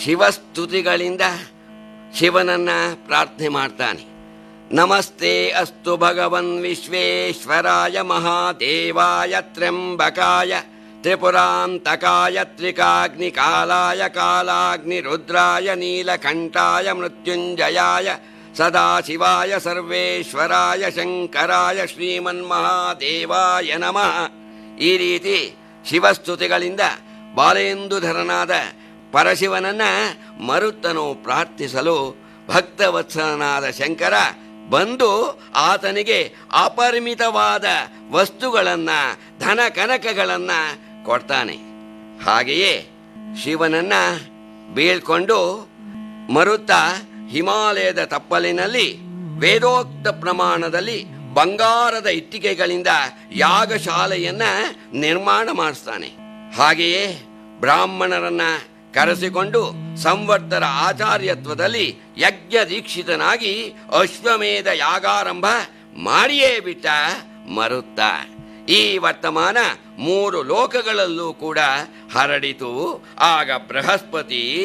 ಶಿವಸ್ತುತಿಗಳಿಂದ ಶಿವನನ್ನ ಪ್ರಾರ್ಥನೆ ಮಾಡ್ತಾನೆ ನಮಸ್ತೆ ಅಸ್ತು ಭಗವನ್ ವಿಶ್ವೇಶ್ವರಾಯ ಮಹಾದೇವಾಯ ತ್ರ್ಯಂಬಕಾಯ ತ್ರಿಪುರಾಂತಕಾಯ ತ್ರಿಕಾಗ್ನಿಕಾಲಾಯ ಕಾಲಾಗ್ನಿರುದ್ರಾಯ ನೀಲಕಂಠಾಯ ಮೃತ್ಯುಂಜಯಾಯ ಸದಾಶಿವಾಯ ಸರ್ವೇಶ್ವರಾಯ ಶಂಕರಾಯ ಶ್ರೀಮನ್ಮಹಾದೇವಾಯ ನಮಃ ಈ ರೀತಿ ಶಿವಸ್ತುತಿಗಳಿಂದ ಬಾಲೇಂದುಧರನಾದ ಪರಶಿವನನ್ನ ಮರುತ್ತನು ಪ್ರಾರ್ಥಿಸಲು ಭಕ್ತವತ್ಸಲನಾದ ಶಂಕರ ಬಂದು ಆತನಿಗೆ ಅಪರಿಮಿತವಾದ ವಸ್ತುಗಳನ್ನ ಧನ ಕನಕಗಳನ್ನ ಕೊಡ್ತಾನೆ ಹಾಗೆಯೇ ಶಿವನನ್ನ ಬೀಳ್ಕೊಂಡು ಮರುತ್ತ ಹಿಮಾಲಯದ ತಪ್ಪಲಿನಲ್ಲಿ ವೇದೋಕ್ತ ಪ್ರಮಾಣದಲ್ಲಿ ಬಂಗಾರದ ಇಟ್ಟಿಗೆಗಳಿಂದ ಯಾಗಶಾಲೆಯನ್ನ ನಿರ್ಮಾಣ ಮಾಡಿಸ್ತಾನೆ ಹಾಗೆಯೇ ಬ್ರಾಹ್ಮಣರನ್ನ ಕರೆಸಿಕೊಂಡು ಸಂವರ್ತರ ಆಚಾರ್ಯತ್ವದಲ್ಲಿ ಯಜ್ಞ ದೀಕ್ಷಿತನಾಗಿ ಅಶ್ವಮೇಧ ಯಾಗಾರಂಭ ಮಾಡಿಯೇ ಬಿಟ್ಟ ಮರುತ್ತ ಈ ವರ್ತಮಾನ ಮೂರು ಲೋಕಗಳಲ್ಲೂ ಕೂಡ ಹರಡಿತು ಆಗ ಬೃಹಸ್ಪತಿ